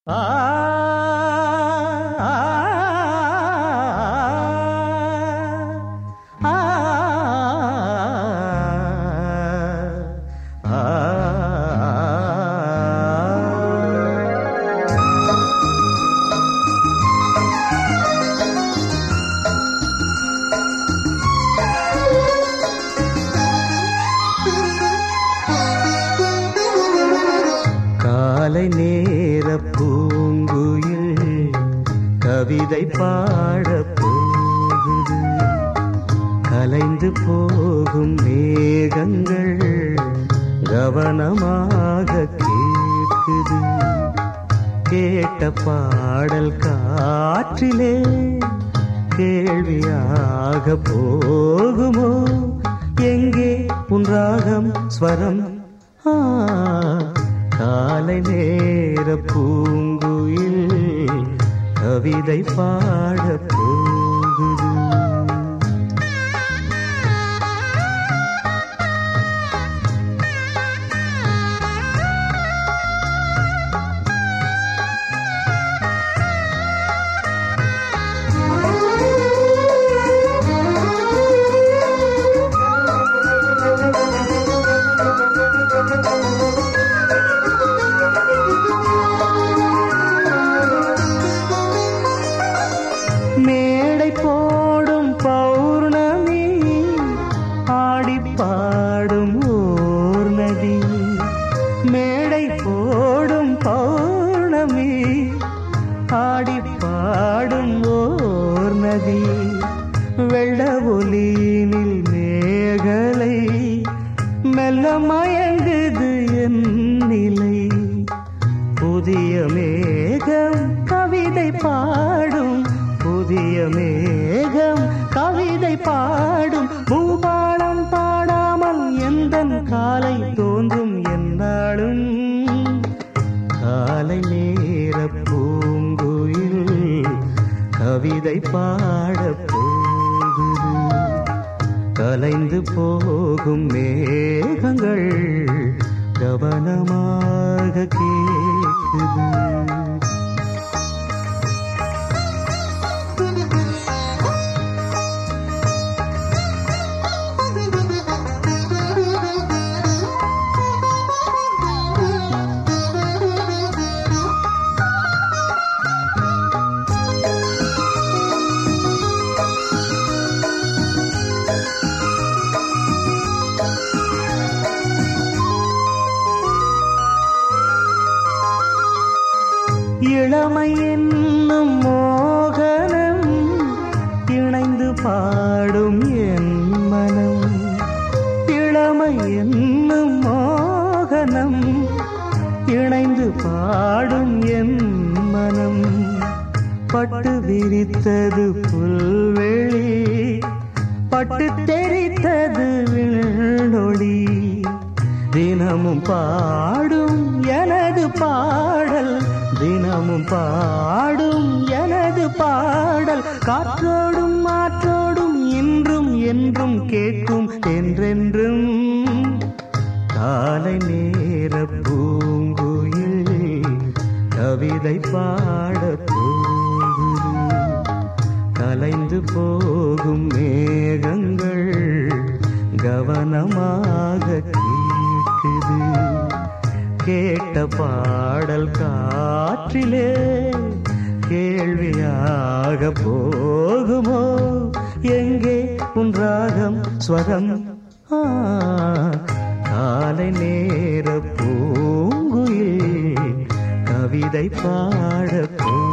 ஆ ஆ, ஆ, ஆ. காலை நேர பூங்குயில் கவிதை பாட போகுது கலைந்து போகும் மேகங்கள் கவனமாக கேட்குது கேட்ட பாடல் காற்றிலே கேள்வியாக போகுமோ எங்கே உன் ராகம் ஸ்வரம் ஆ, காலை நேர பூங்குயில் கவிதை பாட போகுது மேடை போடும் பௌர்ணமி ஆடி பாடும் ஓர் நதி மேடை போடும் பௌர்ணமி ஆடி பாடும் ஓர் நதி வெள்ள ஒலியினில் மேகலை மெல்ல மயங்குது என் நிலை புதிய மேகம் கவிதை பாடும் புதிய மேகம் கவிதை பாடும் பூபாலம் பாடாமல் எந்தன் காலை தோன்றும் என்னாலும் காலை நேர பூங்குயில் கவிதை பாட போகுது கலைந்து போகும் மேகங்கள் கவனமாக கேட்குது இளமை என்னும் மோகனம் இணைந்து பாடும் என் மனம் இளமை என்னும் மோகனம் இணைந்து பாடும் என் மனம் பட்டு விரித்தது புல்வெளி பட்டு தெரித்தது விண்ணொளி தினமும் பாடும் எனது பாடல் தினமும் பாடும் எனது பாடல் காற்றோடும் மாற்றோடும் இன்றும் என்றும் கேட்கும் என்றென்றும் காலை நேர பூங்குயில் கவிதை பாட போகுது கலைந்து போகும் மேகங்கள் கவனமாக கேட்குது கேட்ட பாடல் காற்றிலே கேள்வியாக போகுமோ எங்கே உன் ராகம் ஸ்வரம் ஆ, காலை நேர பூங்குயில் கவிதை பாட போ